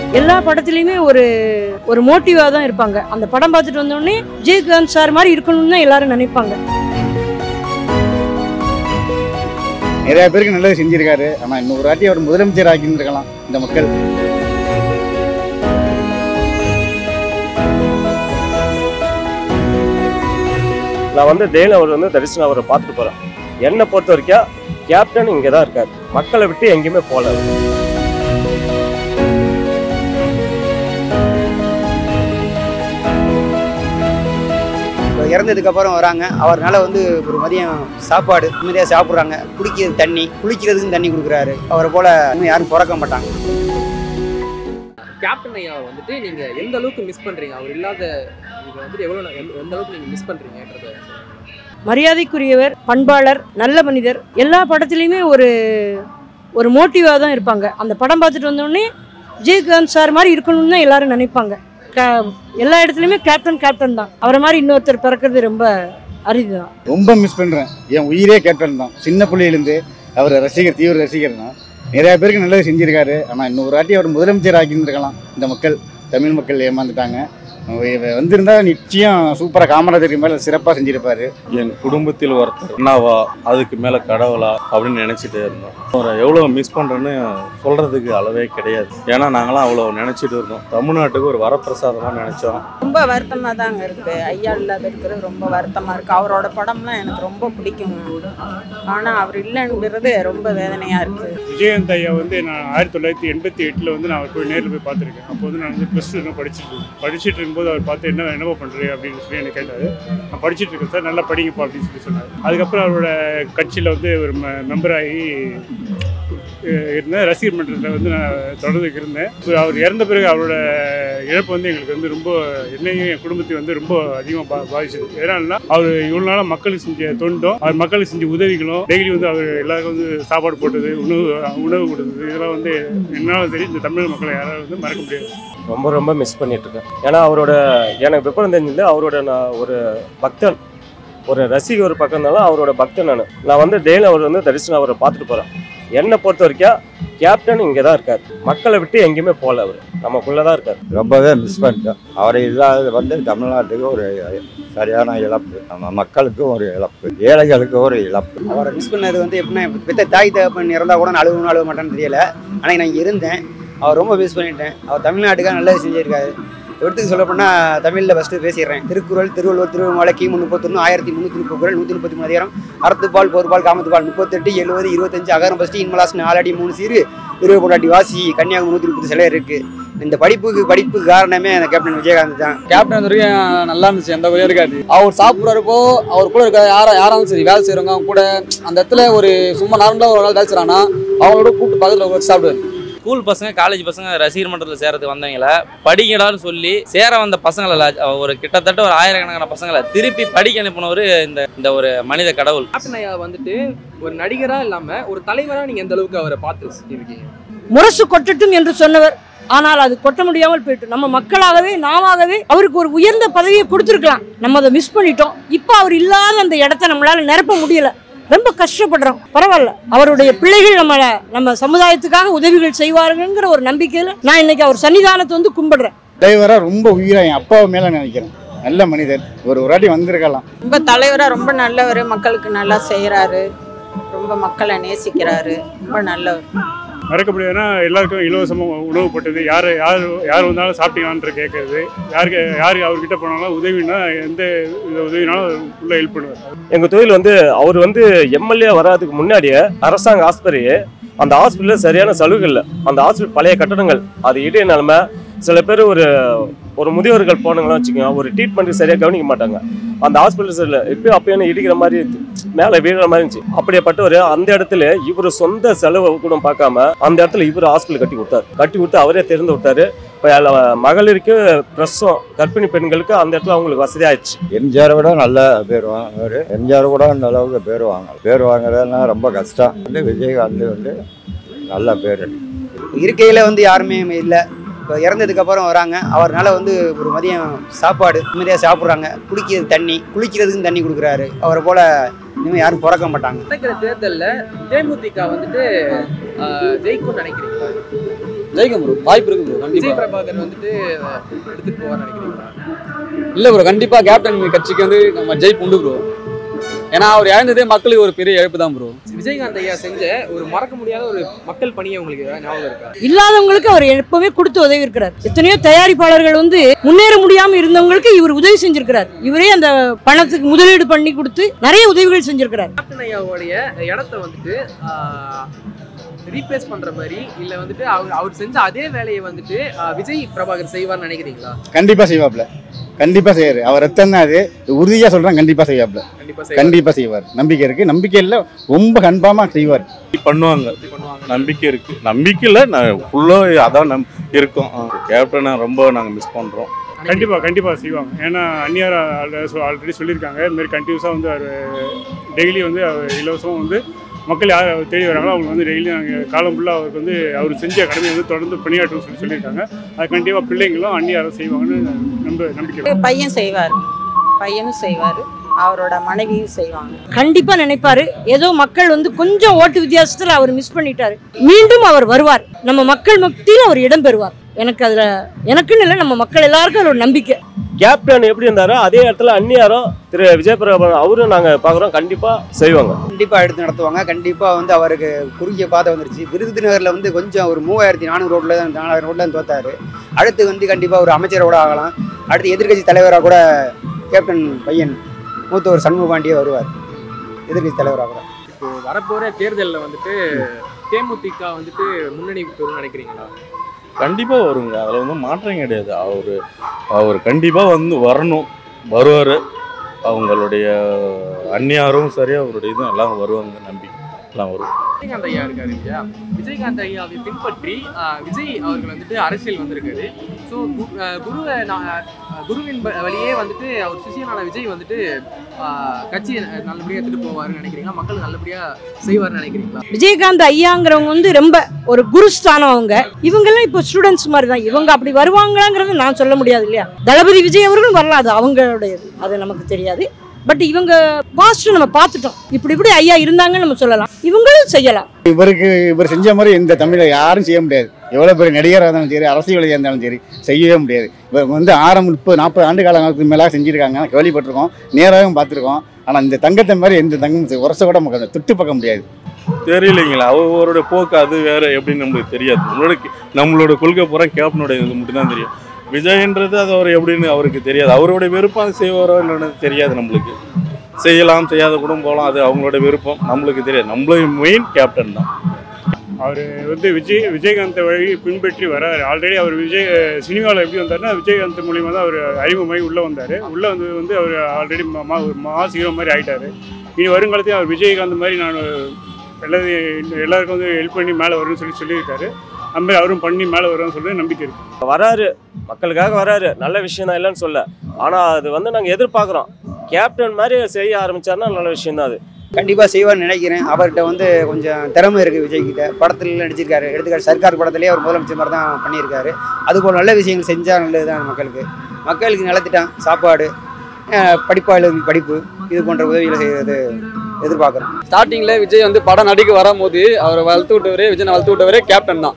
எல்லா படத்துலையுமே ஒரு ஒரு மோட்டிவாக தான் இருப்பாங்க அந்த படம் பார்த்துட்டு வந்தோடனே விஜயகாந்த் சார் மாதிரி இருக்கணும்னு தான் எல்லாரும் நினைப்பாங்க நிறைய பேருக்கு நல்லது செஞ்சிருக்காரு ஆனா இன்னொரு வாட்டி அவர் முதலமைச்சர் ஆக்கியிருந்திருக்கலாம் இந்த மக்கள் நான் வந்து டெய்லி அவர் வந்து தரிசனம் அவரை பார்த்துட்டு போறேன் என்னை பொறுத்த வரைக்கும் கேப்டன் இங்கே தான் இருக்காரு மக்களை விட்டு எங்கேயுமே போகல இப்போ இறந்ததுக்கு அப்புறம் வராங்க அவர்னால வந்து ஒரு மதியம் சாப்பாடு நிம்மதியாக சாப்பிட்றாங்க குடிக்கிறது தண்ணி குளிக்கிறதுக்கும் தண்ணி கொடுக்குறாரு அவரை போல இன்னும் யாரும் பிறக்க மாட்டாங்க கேப்டன் ஐயா வந்துட்டு நீங்க எந்த அளவுக்கு மிஸ் பண்றீங்க அவர் இல்லாத நீங்க வந்துட்டு எவ்வளவு நா- எந்த- எந்த அளவுக்கு நீங்க மிஸ் பண்றீங்கன்றத சொல்லுங்க. மரியாதைக்குரியவர் பண்பாளர் நல்ல மனிதர் எல்லா படத்துலையுமே ஒரு ஒரு மோட்டிவாக தான் இருப்பாங்க அந்த படம் பார்த்துட்டு வந்தோடனே விஜயகாந்த் சார் மாதிரி இருக்கணும்னு தான் எல்லாரும் நினைப்பாங்க க எல்லா இடத்துலையுமே கேப்டன் கேப்டன் தான் அவரை மாதிரி இன்னொருத்தர் பிறக்கிறது ரொம்ப அரிது தான் ரொம்ப மிஸ் பண்றேன் என் உயிரே கேப்டன் தான் சின்ன பிள்ளையிலேருந்து அவர் ரசிகர் தீவிர ரசிகர் தான் நிறைய பேருக்கு நல்லது செஞ்சிருக்காரு ஆனா இன்னொரு வாட்டி அவர் முதலமைச்சர் ஆக்கியிருந்திருக்கலாம் இந்த மக்கள் தமிழ் மக்கள் ஏமாந்துட்டாங்க இவ- வந்திருந்தா நிச்சயம் சூப்பரா காமராஜருக்கு மேல சிறப்பா செஞ்சிருப்பாரு என் குடும்பத்தில் ஒருத்தர் அண்ணாவா அதுக்கு மேலே கடவுளா அப்படின்னு நினச்சிட்டே இருந்தோம் அவரை எவ்வளோ மிஸ் பண்ணுறேன்னு சொல்கிறதுக்கு அளவே கிடையாது ஏன்னா நாங்களாம் அவ்வளோ நினச்சிட்டு இருந்தோம் தமிழ்நாட்டுக்கு ஒரு வரப்பிரசாதமாக நினச்சோம் ரொம்ப வருத்தமாக தாங்க இருக்கு ஐயா இல்லாத இருக்கிறது ரொம்ப வருத்தமாக இருக்கு அவரோட படம்லாம் எனக்கு ரொம்ப பிடிக்கும் ஆனால் அவர் இல்லைங்கிறது ரொம்ப வேதனையாக இருக்கு விஜயகாந்த் ஐயா வந்து நான் ஆயிரத்தி தொள்ளாயிரத்தி எண்பத்தி எட்டில் வந்து நான் அவர் போய் நேரில் போய் பார்த்துருக்கேன் அப்போ வந்து நான் வந்து ப்ளஸ் டூ படிச்சுட்டு இருக்கேன் படிச்சுட்டு இருக்கும்போது அவர் பார்த்து என்ன என்னவோ பண்ணுறீங்க அப்படின்னு சொல்லி என்னை கேட்டார் நான் படிச்சுட்டு இருக்கேன் சார் நல்லா படிங்கப்பா அப்படின்னு சொல்லி சொன்னார் அதுக்கப்புறம் அவரோட கட்சியில் வந்து ஒரு மெம்பர் ஆகி அஹ் இருந்தேன் ரசிகர் மன்றத்தில் வந்து நான் தொடர்ந்துக்கு இருந்தேன் இப்போ அவர் இறந்த பிறகு அவரோட இழப்பு வந்து எங்களுக்கு வந்து ரொம்ப என்னையும் என் குடும்பத்தையும் வந்து ரொம்ப அதிகமாக பா பாதிச்சது எதனாலனா அவர் இவ்வளோ நாளாக மக்களுக்கு செஞ்ச தொண்டும் அவர் மக்களுக்கு செஞ்ச உதவிகளும் டெய்லி வந்து அவர் எல்லாருக்கும் வந்து சாப்பாடு போட்டது உணவு உணவு கொடுத்தது இதெல்லாம் வந்து என்னாலும் சரி இந்த தமிழ் மக்களை யாராலும் வந்து மறக்க முடியாது ரொம்ப ரொம்ப மிஸ் பண்ணிட்டு இருக்கேன் ஏன்னா அவரோட எனக்கு விபரம் தெரிஞ்சது அவரோட நான் ஒரு பக்தன் ஒரு ரசிகர் ஒரு பக்கம் இருந்தாலும் அவரோட பக்தன் நான் நான் வந்து டெய்லி அவர் வந்து தரிசனம் அவரை பார்த்துட்டு போறேன் என்னை பொறுத்த வரைக்கும் கேப்டன் இங்கே தான் இருக்கார் மக்களை விட்டு எங்கேயுமே போகல அவர் நமக்குள்ளே தான் இருக்கார் ரொம்பவே மிஸ் பண்ணிட்டோம் அவர் இல்லாதது வந்து தமிழ்நாட்டுக்கு ஒரு சரியான இழப்பு நம்ம மக்களுக்கும் ஒரு இழப்பு ஏழைகளுக்கு ஒரு இழப்பு அவரை மிஸ் பண்ணது வந்து எப்படின்னா பெத்த தாய் தகப்பன் இறந்தா கூட நான் அழுகணும் அழுக மாட்டேன்னு தெரியல ஆனால் நான் இங்கே இருந்தேன் அவர் ரொம்ப மிஸ் பண்ணிட்டேன் அவர் தமிழ்நாட்டுக்காக நல்லது செஞ்சிருக்காரு எடுத்துக்கு சொல்ல போனால் தமிழில் ஃபஸ்ட்டு பேசிடுறேன் திருக்குறள் திருவள்ளுவர் திருவண்ணாமலை கிமு முப்பத்தொன்று ஆயிரத்தி முந்நூற்றி முப்பது குரல் நூற்றி முப்பத்தி மூணு அதிகாரம் அறத்துப்பால் பொறுப்பால் காமத்துப்பால் முப்பத்தெட்டு எழுபது இருபத்தஞ்சு அகரம் ஃபஸ்ட்டு இன்மலாஸ் நாலடி மூணு சீரு இருபது பொண்டாட்டி வாசி கன்னியாகுமரி நூற்றி முப்பது சிலை இருக்குது இந்த படிப்புக்கு படிப்புக்கு காரணமே அந்த கேப்டன் விஜயகாந்த் தான் கேப்டன் வரைக்கும் நல்லா இருந்துச்சு எந்த குறையும் இருக்காது அவர் சாப்பிட்றப்போ அவர் கூட இருக்க யாரா யாராலும் சரி வேலை செய்கிறவங்க அவங்க கூட அந்த இடத்துல ஒரு சும்மா நார்மலாக ஒரு நாள் வேலை செய்கிறாங்கன்னா அவங்களோட கூப்பிட்டு பக்கத்தில் வச்சு சாப்பிடுவாரு ஸ்கூல் பசங்க காலேஜ் பசங்க ரசிகர் மன்றத்தில் சேரத்துக்கு வந்தவங்கள படிக்கடான்னு சொல்லி சேர வந்த பசங்களை ஒரு கிட்டத்தட்ட ஒரு ஆயிரக்கணக்கான பசங்களை திருப்பி படிக்க அனுப்பினவர் இந்த இந்த ஒரு மனித கடவுள் கேப்டன் ஐயா வந்துட்டு ஒரு நடிகரா இல்லாம ஒரு தலைவரா நீங்க எந்த அளவுக்கு அவரை பார்த்து இருக்கீங்க முரசு கொட்டட்டும் என்று சொன்னவர் ஆனால் அது கொட்ட முடியாமல் போயிட்டு நம்ம மக்களாகவே நாமாகவே அவருக்கு ஒரு உயர்ந்த பதவியை கொடுத்துருக்கலாம் நம்ம அதை மிஸ் பண்ணிட்டோம் இப்போ அவர் இல்லாத அந்த இடத்த நம்மளால நிரப்ப முடியல ரொம்ப கஷ்டப்படுறோம் பரவாயில்ல அவருடைய பிள்ளைகள் நம்ம நம்ம சமுதாயத்துக்காக உதவிகள் செய்வாருங்கிற ஒரு நம்பிக்கையில் நான் இன்னைக்கு அவர் சன்னிதானத்தை வந்து கும்பிடுறேன் தலைவரா ரொம்ப உயிரா என் அப்பா மேல நினைக்கிறேன் நல்ல மனிதர் ஒரு ஒரு வாட்டி வந்திருக்கலாம் ரொம்ப தலைவராக ரொம்ப நல்லவர் மக்களுக்கு நல்லா செய்கிறாரு ரொம்ப மக்களை நேசிக்கிறாரு ரொம்ப நல்லவர் மறக்க முடியாதுன்னா எல்லாருக்கும் இலவசமாக உணவு போட்டது யார் யார் யார் வந்தாலும் சாப்பிட்டீங்களான்ற கேட்கறது யாருக்கு யாருக்கு அவர்கிட்ட போனாலும் உதவினா எந்த வித உதவினாலும் உள்ள ஹெல்ப் பண்ணுவார் எங்கள் தொழில் வந்து அவர் வந்து எம்எல்ஏ வராதுக்கு முன்னாடியே அரசாங்க ஆஸ்பத்திரி அந்த ஹாஸ்பிட்டலில் சரியான சலுகை இல்லை அந்த ஹாஸ்பிட்டல் பழைய கட்டடங்கள் அது இடைய நிலமை சில பேர் ஒரு ஒரு முதியோர்கள் போனாங்கன்னு வச்சுக்கோங்க ஒரு ட்ரீட்மெண்ட்டுக்கு சரியாக கவனிக்க மாட்டாங்க அந்த ஹாஸ்பிட்டல்ஸில் எப்பயும் அப்பயும் இடிக்கிற மாதிரி மேலே வீழுற மாதிரி இருந்துச்சு அப்படியேப்பட்டவர் அந்த இடத்துல இவர் சொந்த செலவு கூட பார்க்காம அந்த இடத்துல இவர் ஹாஸ்பிட்டல் கட்டி கொடுத்தாரு கட்டி கொடுத்து அவரே திறந்து விட்டாரு இப்போ மகளிருக்கு பிரசவம் கர்ப்பிணி பெண்களுக்கு அந்த இடத்துல அவங்களுக்கு வசதி ஆயிடுச்சு எம்ஜிஆரை விட நல்ல பேர் வாங்குவார் எம்ஜிஆர் கூட அந்த அளவுக்கு பேர் வாங்க பேர் வாங்குறதுனா ரொம்ப கஷ்டம் வந்து விஜயகாந்த் வந்து நல்ல பேர் இருக்கையில் வந்து யாருமே இல்லை இப்போ இறந்ததுக்கு அப்புறம் வராங்க அவர்னால வந்து ஒரு மதியம் சாப்பாடு நிம்மதியாக சாப்பிட்றாங்க குடிக்கிறது தண்ணி குளிக்கிறதுக்கும் தண்ணி கொடுக்குறாரு அவரை போல இனிமேல் யாரும் பிறக்க மாட்டாங்க நடக்கிற தேர்தல்ல தேமுதிக வந்துட்டு ஆஹ், ஜெயிக்கும்னு நினைக்கிறீங்களா ஜெயிக்கும் ப்ரோ வாய்ப்பு இருக்கு ப்ரோ விஜய் கண்டிப்பா பிரபாகர் வந்துட்டு எடுத்துட்டு போவார்னு நினைக்கிறீங்களா இல்ல ப்ரோ கண்டிப்பா கேப்டன் கட்சிக்கு வந்து நம்ம ஜெயிப்பு உண்டு ப்ரோ ஏன்னா அவர் இழந்ததே மக்களுக்கு ஒரு பெரிய இழப்பு தான் ப்ரோ விஜயகாந்த் ஐயா செஞ்ச ஒரு மறக்க முடியாத ஒரு மக்கள் பணியை உங்களுக்கு ஏதாவது ஞாபகம் இருக்கா இல்லாதவங்களுக்கு அவர் எப்பவுமே கொடுத்து உதவி இருக்கிறார் எத்தனையோ தயாரிப்பாளர்கள் வந்து முன்னேற முடியாம இருந்தவங்களுக்கு இவர் உதவி செஞ்சிருக்கிறார் இவரே அந்த பணத்துக்கு முதலீடு பண்ணி கொடுத்து நிறைய உதவிகள் செஞ்சிருக்கிறார் கேப்டன் ஐயாவுடைய இடத்த வந்துட்டு ரீப்ளேஸ் பண்ற மாதிரி இல்ல வந்துட்டு அவர் அவர் செஞ்ச அதே வேலையை வந்துட்டு ஆஹ், விஜய் பிரபாகர் செய்வார்னு நினைக்கிறீங்களா கண்டிப்பாக செய்வாப்ல கண்டிப்பாக செய்வார் அவர் ரத்தம் தான் அது உறுதியாக சொல்கிறேன் கண்டிப்பாக செய்வாப்ல கண்டிப்பா செய்வார் கண்டிப்பாக செய்வார் நம்பிக்கை இருக்குது நம்பிக்கை இல்லை ரொம்ப கன்ஃபார்மாக செய்வார் பண்ணுவாங்க நம்பிக்கை இருக்கு நம்பிக்கை இல்லை நான் ஃபுல்லாக அதான் நம் இருக்கோம் கேப்டனை ரொம்ப நாங்கள் மிஸ் பண்ணுறோம் கண்டிப்பாக கண்டிப்பாக செய்வாங்க ஏன்னா அந்நியார் ஆல்ரெடி சொல்லியிருக்காங்க இது மாதிரி கண்டினியூஸாக வந்து அவர் டெய்லி வந்து அவர் இலவசம் வந்து மக்கள் யார் அவர் தேடி வராங்களோ அவங்க வந்து டெய்லி நாங்கள் காலம் ஃபுல்லாக அவருக்கு வந்து அவர் செஞ்ச கடமையை வந்து தொடர்ந்து பணியாற்றும் சொல்லி சொல்லியிருக்காங்க அது கண்டிப்பாக பிள்ளைங்களும் அந்நியாரும் செய்வாங்கன்னு நம்ப நம்பிக்கை இருக்கு. பையன் செய்வார் பையனும் செய்வார் அவரோட மனைவியும் செய்வாங்க கண்டிப்பா நினைப்பாரு ஏதோ மக்கள் வந்து கொஞ்சம் ஓட்டு வித்தியாசத்துல அவர் மிஸ் பண்ணிட்டாரு மீண்டும் அவர் வருவார் நம்ம மக்கள் மத்தியில் அவர் இடம் பெறுவார் எனக்கு அதுல எனக்குன்னு இல்லை நம்ம மக்கள் எல்லாருக்கும் அதுல ஒரு நம்பிக்கை கேப்டன் எப்படி இருந்தாரோ அதே இடத்துல அந்நியாரும் திரு விஜய் பிரபாகர் அவரும் நாங்கள் பார்க்குறோம் கண்டிப்பாக செய்வாங்க கண்டிப்பாக எடுத்து நடத்துவாங்க கண்டிப்பாக வந்து அவருக்கு குறுகிய பாதை வந்துருச்சு விருதுநகரில் வந்து கொஞ்சம் ஒரு மூவாயிரத்தி நானூறு ரோட்டில் தான் நாலாயிரம் ரோட்டில் தான் தோத்தாரு அடுத்து வந்து கண்டிப்பாக ஒரு அமைச்சரோட ஆகலாம் அடுத்து எதிர்க்கட்சி தலைவராக கூட கேப்டன் பையன் மூத்தவர் சண்முக பாண்டியே வருவார் எதிர்க்கட்சி தலைவராக கூட இப்போ வரப்போற தேர்தலில் வந்துட்டு தேமுதிக வந்துட்டு முன்னணி பெறும்னு நினைக்கிறீங்களா கண்டிப்பாக வருங்க அதில் வந்து மாற்றம் கிடையாது அவர் அவர் கண்டிப்பாக வந்து வரணும் வருவார் அவங்களுடைய அந்நியாரும் சரி அவருடைய இதுவும் எல்லாம் வருவாங்க நம்பிக்கை எல்லாம் வரும் விஜயகாந்த் ஐயா இருக்காரு இல்லையா விஜயகாந்த் ஐயாவை பின்பற்றி ஆஹ், விஜய் அவர்கள் வந்துட்டு அரசியல் வந்திருக்காரு ஸோ குருவை நான் ஆஹ், குருவின் வ- வழியே வந்துட்டு அவர் சிஷியனான விஜய் வந்துட்டு ஆஹ், கட்சியை நல்லபடியாக எடுத்துட்டு போவாருன்னு நினைக்கிறீங்களா மக்கள் நல்லபடியா செய்வார்னு நினைக்கிறீங்களா விஜயகாந்த் ஐயாங்கிறவங்க வந்து ரொம்ப ஒரு குருஸ்தானம் அவங்க இவங்கெல்லாம் இப்போ ஸ்டூடெண்ட்ஸ் மாதிரி தான் இவங்க அப்படி வருவாங்களாங்கிறது நான் சொல்ல முடியாது இல்லையா தளபதி விஜய் அவர்களும் வரலாம் அது அவங்களுடையது அது நமக்கு தெரியாது பட் இவங்க பாஸ்ட் நம்ம பார்த்துட்டோம் இப்படி இப்படி ஐயா இருந்தாங்கன்னு நம்ம சொல்லலாம் இவங்களும் செய்யலாம் இவருக்கு இவர் செஞ்ச மாதிரி இந்த தமிழை யாரும் செய்ய முடியாது எவ்வளோ பெரிய நடிகராக இருந்தாலும் சரி அரசியல்வாதியாக இருந்தாலும் சரி செய்யவே முடியாது இவர் வந்து ஆரம் முப்பது நாற்பது ஆண்டு காலங்களுக்கு மேலே செஞ்சுருக்காங்க கேள்விப்பட்டிருக்கோம் நேராகவும் பார்த்துருக்கோம் ஆனால் இந்த தங்கத்தை மாதிரி எந்த தங்கம் உரச கூட நமக்கு தொட்டு பார்க்க முடியாது தெரியலைங்களா அவரோட போக்கு அது வேற எப்படின்னு நம்மளுக்கு தெரியாது நம்மளோட நம்மளோட கொள்கை பூரா கேப்டனோட இது மட்டும் தான் தெரியும் விஜயன்றது அது அவர் எப்படின்னு அவருக்கு தெரியாது அவருடைய விருப்பம் அது செய்வாரோ என்னன்னு தெரியாது நம்மளுக்கு செய்யலாம் செய்யாத கூட போகலாம் அது அவங்களோட விருப்பம் நம்மளுக்கு தெரியாது நம்மளுக்கு மெயின் கேப்டன் தான் அவர் வந்து விஜய் விஜயகாந்த் வழி பின்பற்றி வராரு ஆல்ரெடி அவர் விஜய் சினிமாவில் எப்படி வந்தாருன்னா விஜயகாந்த் மூலியமாக தான் அவர் அறிமுகமாகி உள்ளே வந்தார் உள்ளே வந்து வந்து அவர் ஆல்ரெடி மா ஒரு மாஸ் ஹீரோ மாதிரி ஆயிட்டாரு இனி வருங்காலத்தையும் அவர் விஜயகாந்த் மாதிரி நான் எல்லாத்தையும் எல்லாருக்கும் வந்து ஹெல்ப் பண்ணி மேலே வரும்னு சொல்லி சொல்லியிருக்காரு அந்த மாதிரி அவரும் பண்ணி மேலே வரும்னு சொல்லி நம்பிக்கை இருக்குது வராரு மக்களுக்காக வராரு நல்ல விஷயம் தான் இல்லைன்னு சொல்ல ஆனால் அது வந்து நாங்கள் எதிர்பார்க்குறோம் கேப்டன் மாதிரி செய்ய ஆரம்பிச்சாருன்னா நல்ல விஷயம் தான் அது கண்டிப்பாக செய்வார்னு நினைக்கிறேன் அவர்கிட்ட வந்து கொஞ்சம் திறமை இருக்குது விஜய்கிட்ட படத்துல நடிச்சிருக்காரு எடுத்துக்காட்டு சர்க்கார் படத்துலேயே அவர் முதலமைச்சர் மாதிரி தான் பண்ணியிருக்காரு அதுபோல் நல்ல விஷயங்கள் செஞ்சால் நல்லது தான் மக்களுக்கு மக்களுக்கு நலத்திட்டம் சாப்பாடு அஹ், படிப்பாளர்களுக்கு படிப்பு இது போன்ற உதவிகளை செய்கிறது எதிர்பார்க்குறோம் ஸ்டார்டிங்ல விஜய் வந்து படம் நடிக்க வரும்போது அவரை வளர்த்து விட்டவரே விஜய் வளர்த்து விட்டவரே கேப்டன் தான்